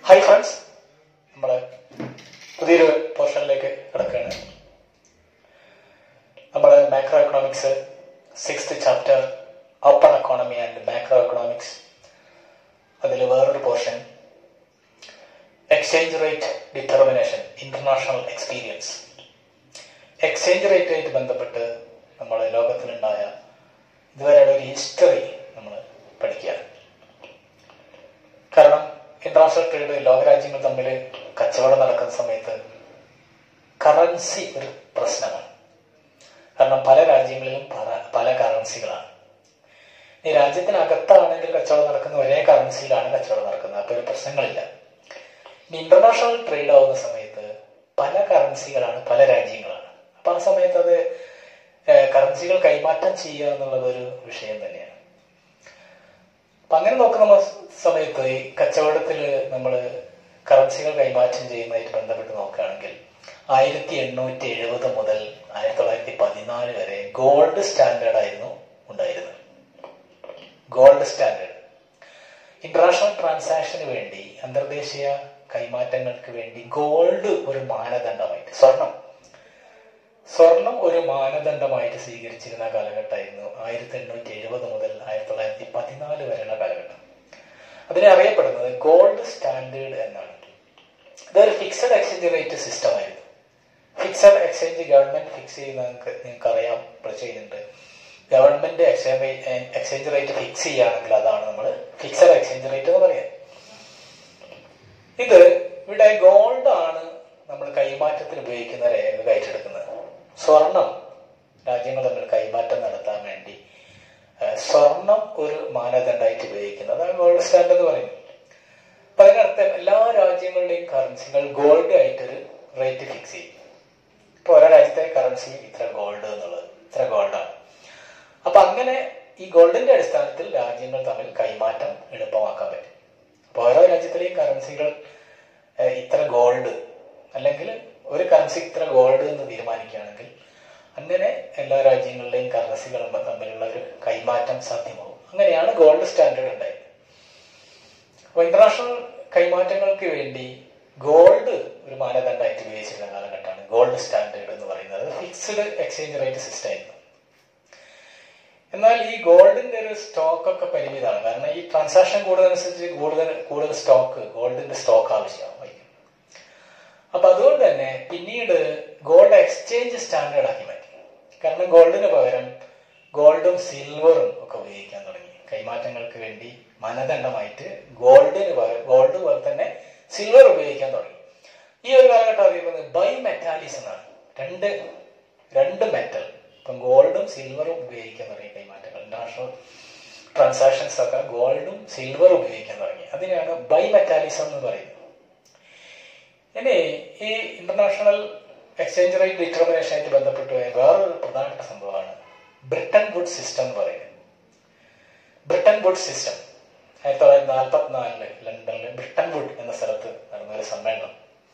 hi friends നമ്മൾ പുതിയൊരു പോർഷനിലേക്ക് കിടക്കുകയാണ് നമ്മൾ macroeconomics sixth chapter open economy and macroeconomics അതിൽ വേറൊരു portion exchange rate determination international experience exchange റേറ്റുമായിട്ട് ബന്ധപ്പെട്ട് നമ്മൾ ലോകത്തിലുണ്ടായ ഇതുവരെയുള്ള ഒരു ഹിസ്റ്ററി നമ്മൾ പഠിക്കുകയാണ് കാരണം ഇന്റർനാഷണൽ ട്രേഡ് ലോകരാജ്യങ്ങൾ തമ്മിൽ കച്ചവടം നടക്കുന്ന സമയത്ത് കറൻസി ഒരു പ്രശ്നമാണ് കാരണം പല രാജ്യങ്ങളിലും പല പല കറൻസികളാണ് ഈ രാജ്യത്തിനകത്താണെങ്കിൽ കച്ചവടം നടക്കുന്ന ഒരേ കറൻസിയിലാണ് കച്ചവടം നടക്കുന്നത് അപ്പോൾ ഒരു പ്രശ്നങ്ങളില്ല ഇനി ഇന്റർനാഷണൽ ട്രേഡ് ആവുന്ന സമയത്ത് പല കറൻസികളാണ് പല രാജ്യങ്ങളാണ് അപ്പൊ ആ സമയത്ത് അത് കറൻസികൾ കൈമാറ്റം ചെയ്യുക എന്നുള്ളത് ഒരു വിഷയം തന്നെയാണ് അപ്പൊ അങ്ങനെ നോക്കുന്ന സമയത്ത് ഈ കച്ചവടത്തിൽ നമ്മൾ കറൻസികൾ കൈമാറ്റം ചെയ്യുന്നതായിട്ട് ബന്ധപ്പെട്ട് നോക്കുകയാണെങ്കിൽ ആയിരത്തി എണ്ണൂറ്റി എഴുപത് മുതൽ ആയിരത്തി തൊള്ളായിരത്തി പതിനാല് വരെ ഗോൾഡ് സ്റ്റാൻഡേർഡ് ആയിരുന്നു ഉണ്ടായിരുന്നത് ഗോൾഡ് സ്റ്റാൻഡേർഡ് ഇന്റർനാഷണൽ ട്രാൻസാക്ഷന് വേണ്ടി അന്തർദേശീയ കൈമാറ്റങ്ങൾക്ക് വേണ്ടി ഗോൾഡ് ഒരു മാനദണ്ഡമായിട്ട് സ്വർണം സ്വർണം ഒരു മാനദണ്ഡമായിട്ട് സ്വീകരിച്ചിരുന്ന കാലഘട്ടമായിരുന്നു ആയിരത്തി എണ്ണൂറ്റി എഴുപത് മുതൽ ആയിരത്തി തൊള്ളായിരത്തി പതിനാല് വരെയുള്ള കാലഘട്ടം അതിനെ അറിയപ്പെടുന്നത് ഗോൾഡ് സ്റ്റാൻഡേർഡ് എന്നാണ് ഇതൊരു ഫിക്സഡ് എക്സ്ചേഞ്ച് റേറ്റ് സിസ്റ്റം ആയിരുന്നു ഫിക്സഡ് എക്സ്ചേഞ്ച് ഗവൺമെന്റ് ഫിക്സ് ചെയ്യുന്ന നിങ്ങൾക്ക് അറിയാം ചെയ്യുന്നുണ്ട് government exchange exchange rate fix ചെയ്യുകയാണെങ്കിൽ അതാണ് നമ്മൾ ഫിക്സഡ് എക്സ്ചേഞ്ച് റേറ്റ് എന്ന് പറയുന്നത് ഇത് ഇവിടെ ഗോൾഡ് ആണ് നമ്മൾ കൈമാറ്റത്തിന് ഉപയോഗിക്കുന്ന രേഖ ഏറ്റെടുക്കുന്നത് സ്വർണം രാജ്യങ്ങൾ തമ്മിൽ കൈമാറ്റം നടത്താൻ വേണ്ടി സ്വർണം ഒരു മാനദണ്ഡമായിട്ട് ഉപയോഗിക്കുന്നത് അതാണ് ഗോൾഡ് സ്റ്റാൻഡ് എന്ന് പറയുന്നത് അപ്പൊ അതിനർത്ഥം എല്ലാ രാജ്യങ്ങളുടെയും കറൻസികൾ ഗോൾഡ് ആയിട്ടൊരു റേറ്റ് ഫിക്സ് ചെയ്യും ഇപ്പൊ ഓരോ രാജ്യത്തെ കറൻസി ഇത്ര ഗോൾഡ് എന്നുള്ളത് ഇത്ര ഗോൾഡാണ് അപ്പൊ അങ്ങനെ ഈ ഗോൾഡിന്റെ അടിസ്ഥാനത്തിൽ രാജ്യങ്ങൾ തമ്മിൽ കൈമാറ്റം എളുപ്പമാക്കാൻ പറ്റും അപ്പൊ ഓരോ രാജ്യത്തിലെയും കറൻസികൾ ഇത്ര ഗോൾഡ് അല്ലെങ്കിൽ ഒരു കറൻസി ഇത്ര ഗോൾഡ് എന്ന് തീരുമാനിക്കുകയാണെങ്കിൽ അങ്ങനെ എല്ലാ രാജ്യങ്ങളുടെയും കറൻസികളും തമ്മിലുള്ള ഒരു കൈമാറ്റം സാധ്യമാവും അങ്ങനെയാണ് ഗോൾഡ് സ്റ്റാൻഡേർഡ് ഉണ്ടായത് അപ്പൊ ഇന്റർനാഷണൽ കൈമാറ്റങ്ങൾക്ക് വേണ്ടി ഗോൾഡ് ഒരു മാനദണ്ഡമായിട്ട് ഉപയോഗിച്ചിരുന്ന കാലഘട്ടമാണ് ഗോൾഡ് സ്റ്റാൻഡേർഡ് എന്ന് പറയുന്നത് ഫിക്സ്ഡ് എക്സ്ചേഞ്ച് റേറ്റ് സിസ്റ്റം ആയിരുന്നു എന്നാൽ ഈ ഗോൾഡിന്റെ ഒരു സ്റ്റോക്ക് ഒക്കെ പരിമിതമാണ് കാരണം ഈ ട്രാൻസാക്ഷൻ കൂടുന്നതനുസരിച്ച് കൂടുതൽ കൂടുതൽ സ്റ്റോക്ക് ഗോൾഡിന്റെ സ്റ്റോക്ക് ആവശ്യമാവും അപ്പൊ അതുകൊണ്ട് തന്നെ പിന്നീട് ഗോൾഡ് എക്സ്ചേഞ്ച് സ്റ്റാൻഡേർഡ് ആക്കി മാറ്റി കാരണം ഗോൾഡിന് പകരം ഗോൾഡും സിൽവറും ഒക്കെ ഉപയോഗിക്കാൻ തുടങ്ങി കൈമാറ്റങ്ങൾക്ക് വേണ്ടി മാനദണ്ഡമായിട്ട് ഗോൾഡിന് പകരം ഗോൾഡ് പോലെ തന്നെ സിൽവർ ഉപയോഗിക്കാൻ തുടങ്ങി ഈ ഒരു കാലഘട്ടം അറിയപ്പെടുന്നത് ബൈ മെറ്റാലിസ് എന്നാണ് രണ്ട് രണ്ട് മെറ്റൽ ഇപ്പം ഗോൾഡും സിൽവറും ഉപയോഗിക്കാൻ തുടങ്ങി കൈമാറ്റങ്ങൾ ഇന്റർനാഷണൽ ട്രാൻസാക്ഷൻസ് ഒക്കെ ഗോൾഡും സിൽവറും ഉപയോഗിക്കാൻ തുടങ്ങി അതിനാണ് ബൈ മെറ്റാലിസം എന്ന് പറയുന്നത് ഇനി ഈ ഇന്റർനാഷണൽ എക്സ്ചേഞ്ച് റേറ്റ് ഡിറ്റർമിനേഷൻ ആയിട്ട് ബന്ധപ്പെട്ട് വേറൊരു പ്രധാനപ്പെട്ട സംഭവമാണ് ബ്രിട്ടൻ വുഡ് സിസ്റ്റം എന്ന് പറയുന്നത് ബ്രിട്ടൻ വുഡ് സിസ്റ്റം ആയിരത്തി തൊള്ളായിരത്തി നാൽപ്പത്തിനാലില് ലണ്ടനിൽ ബ്രിട്ടൻ വുഡ് എന്ന സ്ഥലത്ത് നടന്ന ഒരു സമ്മേളനം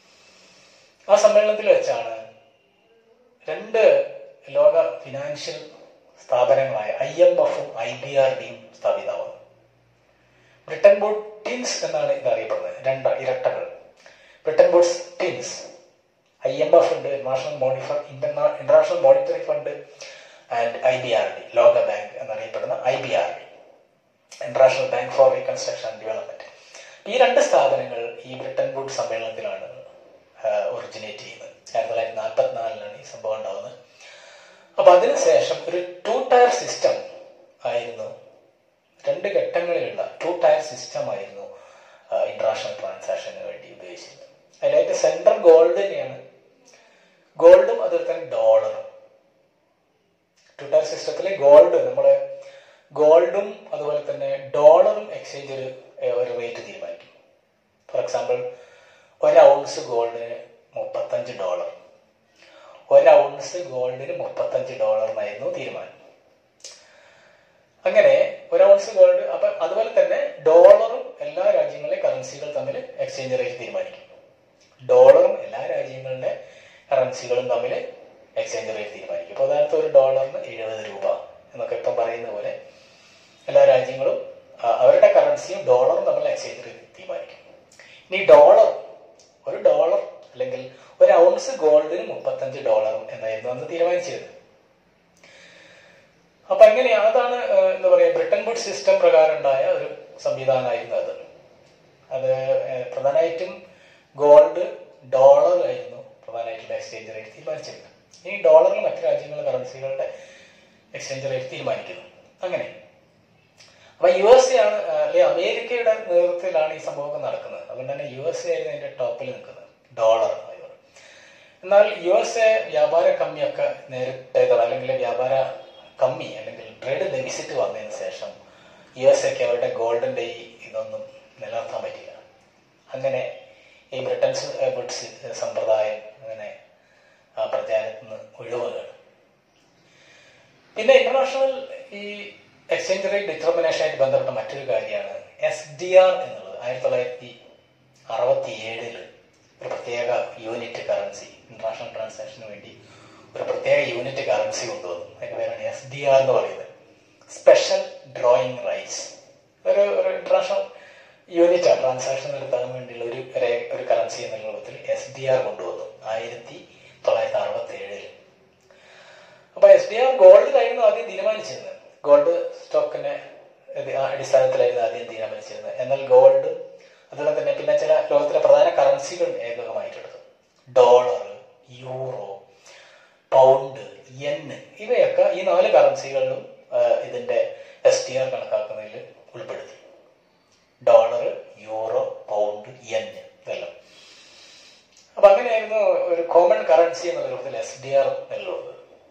ആ സമ്മേളനത്തിൽ വെച്ചാണ് രണ്ട് ലോക ഫിനാൻഷ്യൽ സ്ഥാപനങ്ങളായ ഐ എം എഫും ഐ ബി ആർ ഡിയും സ്ഥാപിതമാവുന്നത് ബ്രിട്ടൻ വുഡ് ടിൻസ് എന്നാണ് ഇത് അറിയപ്പെടുന്നത് രണ്ട് ഇരട്ടകൾ Bretton Woods twins I M F ഉണ്ട് national monetary international monetary fund and I B R D ലോക ബാങ്ക് എന്നറിയപ്പെടുന്ന I B R D international bank for reconstruction and development ഈ രണ്ട് സ്ഥാപനങ്ങൾ ഈ ബ്രിട്ടൻ വുഡ് സമ്മേളനത്തിലാണ് ഒറിജിനേറ്റ് ചെയ്യുന്നത് ആയിരത്തി തൊള്ളായിരത്തി നാൽപ്പത്തിനാലിലാണ് ഈ സംഭവം ഉണ്ടാവുന്നത് അപ്പൊ അതിനുശേഷം ഒരു ടു ടയർ സിസ്റ്റം ആയിരുന്നു രണ്ട് ഘട്ടങ്ങളിലുള്ള ടു ടയർ സിസ്റ്റം ആയിരുന്നു ഇന്റർനാഷണൽ ട്രാൻസാക്ഷന് വേണ്ടി ഉപയോഗിച്ചിരുന്നത് അതിലായിട്ട് സെൻട്രൽ ഗോൾഡ് തന്നെയാണ് ഗോൾഡും അതുപോലെ തന്നെ ഡോളറും ടു ടയർ സിസ്റ്റത്തിലെ ഗോൾഡ് നമ്മള് ഗോൾഡും അതുപോലെ തന്നെ ഡോളറും എക്സ്ചേഞ്ച് ഒരു ഒരു റേറ്റ് തീരുമാനിക്കും ഫോർ എക്സാമ്പിൾ ഒരു ഔൺസ് ഗോൾഡിന് മുപ്പത്തഞ്ച് ഡോളർ ഒരു ഔൺസ് ഗോൾഡിന് മുപ്പത്തഞ്ച് ഡോളറിനായിരുന്നു തീരുമാനം അങ്ങനെ ഒരു ഔൺസ് ഗോൾഡ് അപ്പൊ അതുപോലെ തന്നെ ഡോളറും എല്ലാ രാജ്യങ്ങളിലെ കറൻസികൾ തമ്മിൽ എക്സ്ചേഞ്ച് റേറ്റ് തീരുമാനിക്കും ഡോളറും എല്ലാ രാജ്യങ്ങളുടെ കറൻസികളും തമ്മിൽ എക്സ്ചേഞ്ച് റേറ്റ് തീരുമാനിക്കും ഇപ്പോൾ ഉദാഹരണത്തിന് ഒരു ഡോളറിന് എഴുപത് രൂപ എന്നൊക്കെ ഇപ്പം പറയുന്ന പോലെ എല്ലാ രാജ്യങ്ങളും അവരുടെ കറൻസിയും ഡോളറും തമ്മിൽ എക്സ്ചേഞ്ച് റേറ്റ് തീരുമാനിക്കും ഇനി ഡോളർ ഒരു ഡോളർ അല്ലെങ്കിൽ ഒരു ഔൺസ് ഗോൾഡിന് മുപ്പത്തഞ്ച് ഡോളറും എന്നായിരുന്നു അന്ന് തീരുമാനിച്ചിരുന്നത് അപ്പൊ എങ്ങനെയാ അതാണ് ഏഹ്, എന്താ പറയാ ബ്രിട്ടൻ വുഡ് സിസ്റ്റം പ്രകാരം ഉണ്ടായ ഒരു സംവിധാനമായിരുന്നു അത് അത് ഏഹ്, പ്രധാനമായിട്ടും ഗോൾഡ് ഡോളർ ആയിരുന്നു പ്രധാനമായിട്ടുള്ള എക്സ്ചേഞ്ച് റേറ്റ് തീരുമാനിച്ചിരുന്നത് ഈ ഡോളറിൽ മറ്റു രാജ്യങ്ങളുടെ കറൻസികളുടെ എക്സ്ചേഞ്ച് റേറ്റ് തീരുമാനിക്കുന്നു അങ്ങനെ അപ്പൊ യു എസ് എ ആണ് ആ, അല്ലെങ്കിൽ അമേരിക്കയുടെ നേതൃത്വത്തിലാണ് ഈ സംഭവമൊക്കെ നടക്കുന്നത് അതുകൊണ്ട് തന്നെ യു എസ് എ ആയിരുന്നു അതിന്റെ ടോപ്പിൽ നിൽക്കുന്നത് ഡോളർ ആയിരുന്നു എന്നാൽ യു എസ് എ വ്യാപാര കമ്മിയൊക്കെ നേരിട്ടേതാണ് അല്ലെങ്കിൽ വ്യാപാര കമ്മി അല്ലെങ്കിൽ ട്രേഡ് ഡെഫിസിറ്റ് വന്നതിന് ശേഷം യു എസ് എക്ക് അവരുടെ ഗോൾഡിന്റെ ഈ ഇതൊന്നും നിലനിർത്താൻ പറ്റില്ല അങ്ങനെ ഈ ബ്രിട്ടൻസ് വുഡ്സ് സമ്പ്രദായം അങ്ങനെ ആ പ്രചാരത്തിൽ നിന്ന് ഒഴിവുകയാണ് പിന്നെ ഇന്റർനാഷണൽ ഈ എക്സ്ചേഞ്ച് റേറ്റ് ഡിറ്റർമിനേഷനായിട്ട് ബന്ധപ്പെട്ട മറ്റൊരു കാര്യമാണ് എസ് ഡി ആർ എന്നുള്ളത് ആയിരത്തി തൊള്ളായിരത്തി അറുപത്തി ഏഴില് ഒരു പ്രത്യേക യൂണിറ്റ് കറൻസി ഇന്റർനാഷണൽ ട്രാൻസാക്ഷന് വേണ്ടി ഒരു പ്രത്യേക യൂണിറ്റ് കറൻസി കൊണ്ടുവന്നു അതിന്റെ പേരാണ് എസ് ഡി ആർ എന്ന് പറയുന്നത് സ്പെഷ്യൽ ഡ്രോയിങ് റൈറ്റ്സ് ഒരു ഒരു ഇന്റർനാഷണൽ യൂണിറ്റ് ആണ് ട്രാൻസാക്ഷൻ നടത്താൻ വേണ്ടിയുള്ള ഒരു രേ- ഒരു കറൻസി എന്ന രൂപത്തിൽ എസ് ഡി ആർ കൊണ്ടുവന്നു ആയിരത്തി തൊള്ളായിരത്തി അറുപത്തി ഏഴിൽ അപ്പൊ എസ് ഡി ആർ ഗോൾഡിലായിരുന്നു ആദ്യം തീരുമാനിച്ചിരുന്നത് ഗോൾഡ് സ്റ്റോക്കിന്റെ ഇത് ആ അടിസ്ഥാനത്തിലായിരുന്നു ആദ്യം തീരുമാനിച്ചിരുന്നത് എന്നാൽ ഗോൾഡ് അതുപോലെ തന്നെ പിന്നെ ചില ലോകത്തിലെ പ്രധാന കറൻസികൾ ഏകകമായിട്ടെടുത്തു ഡോളർ യൂറോ പൗണ്ട് യെൻ ഇവയൊക്കെ ഈ നാല് കറൻസികളിലും ആ, ഇതിന്റെ എസ് ടി ആർ കണക്കാക്കുന്നതിൽ ഉൾപ്പെടുത്തി ഡോളർ യൂറോ പൗണ്ട് യെൻ ഇതെല്ലാം അപ്പൊ അങ്ങനെയായിരുന്നു ഒരു കോമൺ കറൻസി എന്ന രൂപത്തിൽ എസ് ഡി ആർ നിലവിലുള്ളത്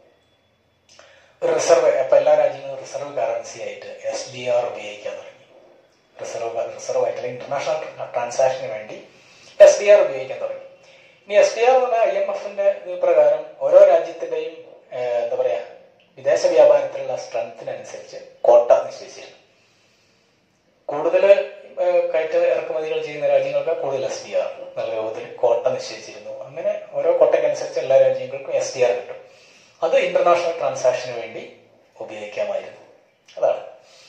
ഒരു റിസർവ് അപ്പൊ എല്ലാ രാജ്യങ്ങളും റിസർവ് കറൻസി ആയിട്ട് എസ് ഡി ആർ ഉപയോഗിക്കാൻ തുടങ്ങി റിസർവ് റിസർവ് ആയിട്ട് അല്ലെങ്കിൽ ഇന്റർനാഷണൽ ട്രാൻസാക്ഷന് വേണ്ടി എസ് ഡി ആർ ഉപയോഗിക്കാൻ തുടങ്ങി ഇനി എസ് ഡി ആർ എന്ന് പറഞ്ഞാൽ ഐ എം എഫിന്റെ പ്രകാരം ഓരോ രാജ്യത്തിന്റെയും ഏഹ്, എന്താ പറയാ വിദേശ വ്യാപാരത്തിലുള്ള സ്ട്രെങ്ത്തിനനുസരിച്ച് കോട്ട നിശ്ചയിച്ചിരുന്നു കൂടുതൽ കയറ്റ ഇറക്കുമതികൾ ചെയ്യുന്ന രാജ്യങ്ങൾക്ക് കൂടുതൽ എസ് ഡി ആർ നല്ല രൂപത്തിൽ കോട്ട നിശ്ചയിച്ചിരുന്നു അങ്ങനെ ഓരോ കോട്ടയ്ക്കനുസരിച്ച് എല്ലാ രാജ്യങ്ങൾക്കും എസ് ഡി ആർ കിട്ടും അത് ഇന്റർനാഷണൽ ട്രാൻസാക്ഷന് വേണ്ടി ഉപയോഗിക്കാമായിരുന്നു അതാണ്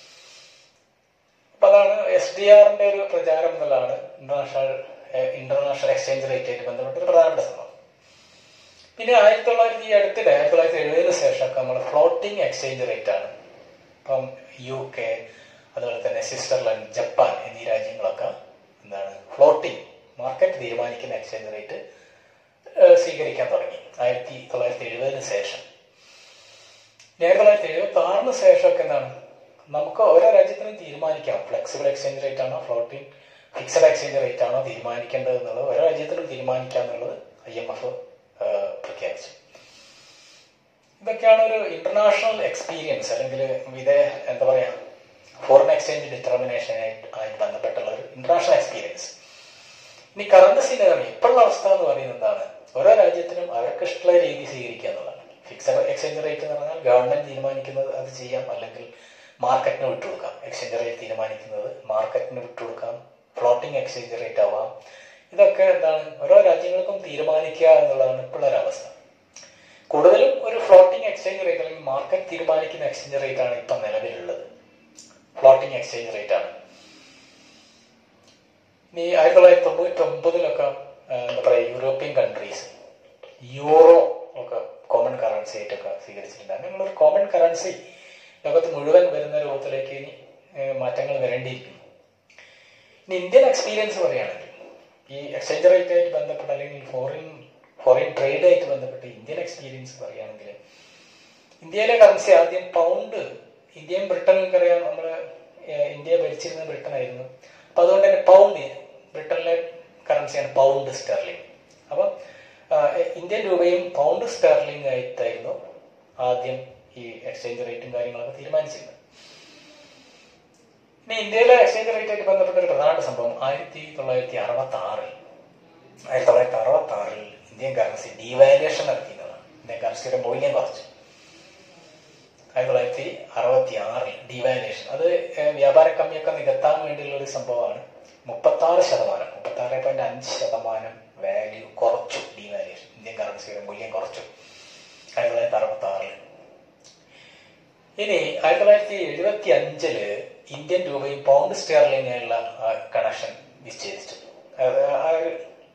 അപ്പൊ അതാണ് എസ് ഡി ആറിന്റെ ഒരു പ്രചാരം എന്നുള്ളതാണ് ഇന്റർനാഷണൽ ഇന്റർനാഷണൽ എക്സ്ചേഞ്ച് റേറ്റ് ആയിട്ട് ബന്ധപ്പെട്ട ഒരു പ്രധാനപ്പെട്ട സംഭവം പിന്നെ ആയിരത്തി തൊള്ളായിരത്തി ഈ അടുത്തിടെ ആയിരത്തി തൊള്ളായിരത്തി എഴുപതിന് ശേഷമൊക്കെ നമ്മൾ ഫ്ലോട്ടിംഗ് എക്സ്ചേഞ്ച് റേറ്റ് ആണ് ഇപ്പം യു കെ അതുപോലെ തന്നെ സ്വിറ്റ്സർലൻഡ് ജപ്പാൻ എന്നീ രാജ്യങ്ങളൊക്കെ എന്താണ് ഫ്ലോട്ടിംഗ് മാർക്കറ്റ് തീരുമാനിക്കുന്ന എക്സ്ചേഞ്ച് റേറ്റ് സ്വീകരിക്കാൻ തുടങ്ങി ആയിരത്തി തൊള്ളായിരത്തി എഴുപതിന് ശേഷം ഇനി ആയിരത്തി തൊള്ളായിരത്തി എഴുപത്തി ആറിന് ശേഷമൊക്കെ എന്താണ് നമുക്ക് ഓരോ രാജ്യത്തിനും തീരുമാനിക്കാം ഫ്ലെക്സിബിൾ എക്സ്ചേഞ്ച് റേറ്റ് ആണോ ഫ്ലോട്ടിംഗ് ഫിക്സഡ് എക്സ്ചേഞ്ച് റേറ്റ് ആണോ തീരുമാനിക്കേണ്ടത് എന്നുള്ളത് ഓരോ രാജ്യത്തിനും തീരുമാനിക്കാം എന്നുള്ളത് ഐ എം എഫ് പ്രഖ്യാപിച്ചു ഇതൊക്കെയാണ് ഒരു ഇന്റർനാഷണൽ എക്സ്പീരിയൻസ് അല്ലെങ്കിൽ ഇതേ എന്താ പറയാ ഫോറിൻ എക്സ്ചേഞ്ച് ഡിറ്റർമിനേഷൻ ആയിട്ട് ബന്ധപ്പെട്ടുള്ള ഒരു ഇന്റർനാഷണൽ എക്സ്പീരിയൻസ് ഇനി കറണ്ട് സിനറി ഇപ്പോഴുള്ള അവസ്ഥ എന്ന് പറയുന്നത് എന്താണ് ഓരോ രാജ്യത്തിനും അവർക്ക് ഇഷ്ടമുള്ള രീതി സ്വീകരിക്കുക എന്നുള്ളതാണ് ഫിക്സഡ് എക്സ്ചേഞ്ച് റേറ്റ് എന്ന് പറഞ്ഞാൽ ഗവൺമെന്റ് തീരുമാനിക്കുന്നത് അത് ചെയ്യാം അല്ലെങ്കിൽ മാർക്കറ്റിന് വിട്ടുകൊടുക്കാം എക്സ്ചേഞ്ച് റേറ്റ് തീരുമാനിക്കുന്നത് മാർക്കറ്റിന് വിട്ടുകൊടുക്കാം ഫ്ലോട്ടിംഗ് എക്സ്ചേഞ്ച് റേറ്റ് ആവാം ഇതൊക്കെ എന്താണ് ഓരോ രാജ്യങ്ങൾക്കും തീരുമാനിക്കുക എന്നുള്ളതാണ് ഇപ്പോഴുള്ള ഒരു അവസ്ഥ കൂടുതലും ഒരു ഫ്ലോട്ടിംഗ് എക്സ്ചേഞ്ച് റേറ്റ് അല്ലെങ്കിൽ മാർക്കറ്റ് തീരുമാനിക്കുന്ന എക്സ്ചേഞ്ച് റേറ്റ് ആണ് ഇപ്പം നിലവിലുള്ളത് ഫ്ലോട്ടിംഗ് എക്സ്ചേഞ്ച് റേറ്റ് ആണ് ഇനി ആയിരത്തി തൊള്ളായിരത്തി തൊണ്ണൂറ്റി ഒമ്പതിലൊക്കെ എന്താ പറയുക യൂറോപ്യൻ കൺട്രീസ് യൂറോ ഒക്കെ കോമൺ കറൻസി ആയിട്ടൊക്കെ സ്വീകരിച്ചിട്ടുണ്ട് അങ്ങനെയുള്ള ഒരു കോമൺ കറൻസി ലോകത്ത് മുഴുവൻ വരുന്ന രൂപത്തിലേക്ക് ഇനി ഏഹ്, മാറ്റങ്ങൾ വരേണ്ടിയിരിക്കുന്നു ഇനി ഇന്ത്യൻ എക്സ്പീരിയൻസ് പറയുകയാണെങ്കിൽ ഈ എക്സ്ചേഞ്ച് റേറ്റ് ആയിട്ട് ബന്ധപ്പെട്ട അല്ലെങ്കിൽ ഫോറിൻ ഫോറിൻ ട്രേഡ് ആയിട്ട് ബന്ധപ്പെട്ട് ഇന്ത്യൻ എക്സ്പീരിയൻസ് പറയുകയാണെങ്കിൽ ഇന്ത്യയിലെ കറൻസി ആദ്യം പൗണ്ട് ഇന്ത്യയും ബ്രിട്ടനും അറിയാം നമ്മൾ ഇന്ത്യയെ ഭരിച്ചിരുന്നത് ബ്രിട്ടൻ ആയിരുന്നു അപ്പൊ അതുകൊണ്ട് തന്നെ പൗണ്ട് ബ്രിട്ടനിലെ കറൻസിയാണ് പൗണ്ട് സ്റ്റെർലിംഗ് അപ്പം ആ, ഇന്ത്യൻ രൂപയും പൗണ്ട് സ്റ്റെർലിംഗ് ആയിട്ടായിരുന്നു ആദ്യം ഈ എക്സ്ചേഞ്ച് റേറ്റും കാര്യങ്ങളൊക്കെ തീരുമാനിച്ചിരുന്നത് ഇനി ഇന്ത്യയിലെ എക്സ്ചേഞ്ച് റേറ്റ് ആയിട്ട് ബന്ധപ്പെട്ട ഒരു പ്രധാനപ്പെട്ട സംഭവം ആയിരത്തി തൊള്ളായിരത്തി അറുപത്തി ആറിൽ ആയിരത്തി തൊള്ളായിരത്തി അറുപത്തി ആറിൽ ഇന്ത്യൻ കറൻസി ഡീവാലുവേഷൻ നടത്തിയതാണ് ഇന്ത്യൻ കറൻസിയുടെ മൂല്യം കുറച്ചു ആയിരത്തി തൊള്ളായിരത്തി അറുപത്തി ആറിൽ ഡീവാലുവേഷൻ അത് ഏഹ്, വ്യാപാര കമ്മിയൊക്കെ നികത്താൻ വേണ്ടിയുള്ള ഒരു സംഭവമാണ് മുപ്പത്തി ആറ് ശതമാനം മുപ്പത്തി ആറ് പോയിന്റ് അഞ്ച് ശതമാനം വാല്യൂ കുറച്ചു ഡീവാലുവേഷൻ ഇന്ത്യൻ കറൻസിയുടെ മൂല്യം കുറച്ചു ആയിരത്തി തൊള്ളായിരത്തി അറുപത്തി ആറിൽ ഇനി ആയിരത്തി തൊള്ളായിരത്തി എഴുപത്തി അഞ്ചില് ഇന്ത്യൻ രൂപയും പൗണ്ട് സ്റ്റെർലിംഗുള്ള കണക്ഷൻ വിച്ഛേദിച്ചു അത്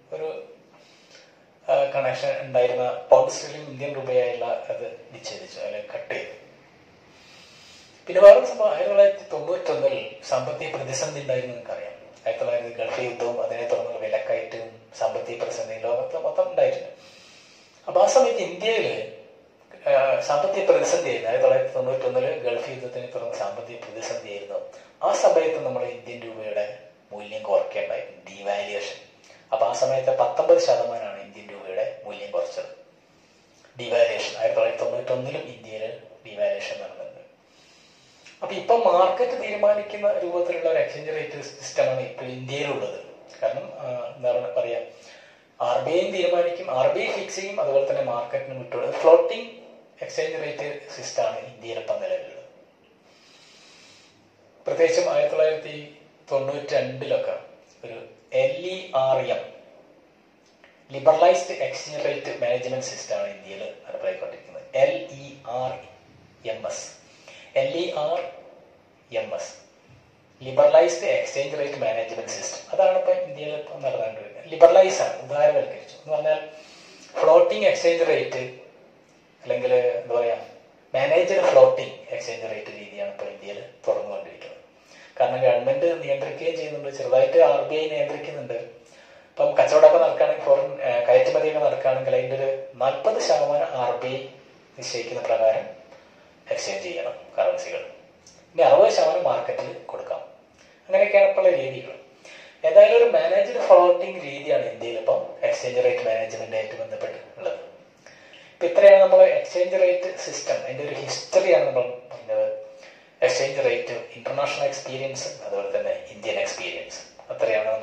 ഒരു കണക്ഷൻ ഉണ്ടായിരുന്ന പൗണ്ട് സ്റ്റീലും ഇന്ത്യൻ രൂപയായുള്ള അത് വിച്ഛേദിച്ചു അല്ലെങ്കിൽ കട്ട് ചെയ്തു പിന്നെ വേറെ സംഭവം ആയിരത്തി തൊള്ളായിരത്തി തൊണ്ണൂറ്റൊന്നിൽ സാമ്പത്തിക പ്രതിസന്ധി ഉണ്ടായിരുന്നു നിങ്ങൾക്കറിയാം ആയിരത്തി തൊള്ളായിരത്തി ഗൾഫ് യുദ്ധവും അതിനെ തുടർന്നുള്ള വിലക്കയറ്റവും സാമ്പത്തിക പ്രതിസന്ധി ലോകത്ത് മൊത്തം ഉണ്ടായിട്ടുണ്ട് അപ്പൊ ആ സമയത്ത് ഇന്ത്യയിൽ സാമ്പത്തിക പ്രതിസന്ധി ആയിരുന്നു ആയിരത്തി തൊള്ളായിരത്തി തൊണ്ണൂറ്റൊന്നില് ഗൾഫ് യുദ്ധത്തിനെ തുടർന്ന് സാമ്പത്തിക പ്രതിസന്ധി ആയിരുന്നു ആ സമയത്ത് നമ്മൾ ഇന്ത്യൻ രൂപയുടെ മൂല്യം കുറയ്ക്കേണ്ടായിരുന്നു ഡീവാലുവേഷൻ അപ്പൊ ആ സമയത്ത് പത്തൊമ്പത് ശതമാനമാണ് ഇന്ത്യൻ രൂപയുടെ മൂല്യം കുറച്ചത് ഡിവാലുവേഷൻ ആയിരത്തി തൊള്ളായിരത്തി തൊണ്ണൂറ്റൊന്നിലും ഇന്ത്യയിൽ ഡിവാലുവേഷൻ നടന്നിട്ടുണ്ട് അപ്പൊ ഇപ്പൊ മാർക്കറ്റ് തീരുമാനിക്കുന്ന രൂപത്തിലുള്ള ഒരു എക്സ്ചേഞ്ച് റേറ്റ് സിസ്റ്റമാണ് ഇപ്പൊ ഇന്ത്യയിലുള്ളത് കാരണം എന്താണ് പറയാ ആർ ബി ഐ തീരുമാനിക്കും ആർ ബി ഐ ഫിക്സ് ചെയ്യും അതുപോലെ തന്നെ മാർക്കറ്റിന് വിട്ടുള്ളത് ഫ്ലോട്ടിംഗ് എക്സ്ചേഞ്ച് റേറ്റ് സിസ്റ്റമാണ് ഇന്ത്യയിൽ ഇപ്പം നിലവിലുള്ളത് പ്രത്യേകിച്ചും ആയിരത്തി തൊള്ളായിരത്തി തൊണ്ണൂറ്റി രണ്ടിലൊക്കെ ഒരു L E R M liberalised exchange rate management സിസ്റ്റമാണ് ഇന്ത്യയിൽ നടപ്പിലാക്കിക്കൊണ്ടിരിക്കുന്നത് L E R M S L E R M S liberalised exchange rate management system അതാണ് ഇപ്പൊ ഇന്ത്യയിൽ ഇപ്പം നടന്നുകൊണ്ടിരിക്കുന്നത് ലിബറലൈസ് ആണ് ഉദാരവൽക്കരിച്ചു എന്ന് പറഞ്ഞാൽ ഫ്ലോട്ടിംഗ് എക്സ്ചേഞ്ച് റേറ്റ് അല്ലെങ്കിൽ എന്താ പറയാ മാനേജർ ഫ്ലോട്ടിംഗ് എക്സ്ചേഞ്ച് റേറ്റ് രീതിയാണ് ഇപ്പോൾ ഇന്ത്യയിൽ തുറന്നുകൊണ്ടിരിക്കുന്നത് കാരണം ഗവൺമെന്റ് നിയന്ത്രിക്കുകയും ചെയ്യുന്നുണ്ട് ചെറുതായിട്ട് ആർ ബി ഐ നിയന്ത്രിക്കുന്നുണ്ട് ഇപ്പം കച്ചവടമൊക്കെ നടക്കുകയാണെങ്കിൽ ഫോറിൻ കയറ്റുമതിയൊക്കെ നടക്കുകയാണെങ്കിൽ അതിൻ്റെ ഒരു നാൽപ്പത് ശതമാനം ആർ ബി ഐ നിശ്ചയിക്കുന്ന പ്രകാരം എക്സ്ചേഞ്ച് ചെയ്യണം കറൻസികൾ ഇനി അറുപത് ശതമാനം മാർക്കറ്റിൽ കൊടുക്കാം അങ്ങനെയൊക്കെയാണ് ഇപ്പോൾ രീതികൾ ഏതായാലും ഒരു മാനേജ്ഡ് ഫ്ലോട്ടിംഗ് രീതിയാണ് ഇന്ത്യയിൽ ഇപ്പം എക്സ്ചേഞ്ച് റേറ്റ് മാനേജ്മെന്റ് ആയിട്ട് ബന്ധപ്പെട്ട് ഉള്ളത് ഇപ്പൊ ഇത്രയാണ് നമ്മൾ എക്സ്ചേഞ്ച് റേറ്റ് സിസ്റ്റം അതിന്റെ ഒരു ഹിസ്റ്ററിയാണ് നമ്മൾ പറഞ്ഞത് എക്സ്ചേഞ്ച് റേറ്റ് ഇന്റർനാഷണൽ എക്സ്പീരിയൻസ് അതുപോലെ തന്നെ ഇന്ത്യൻ എക്സ്പീരിയൻസ് അത്രയാണ്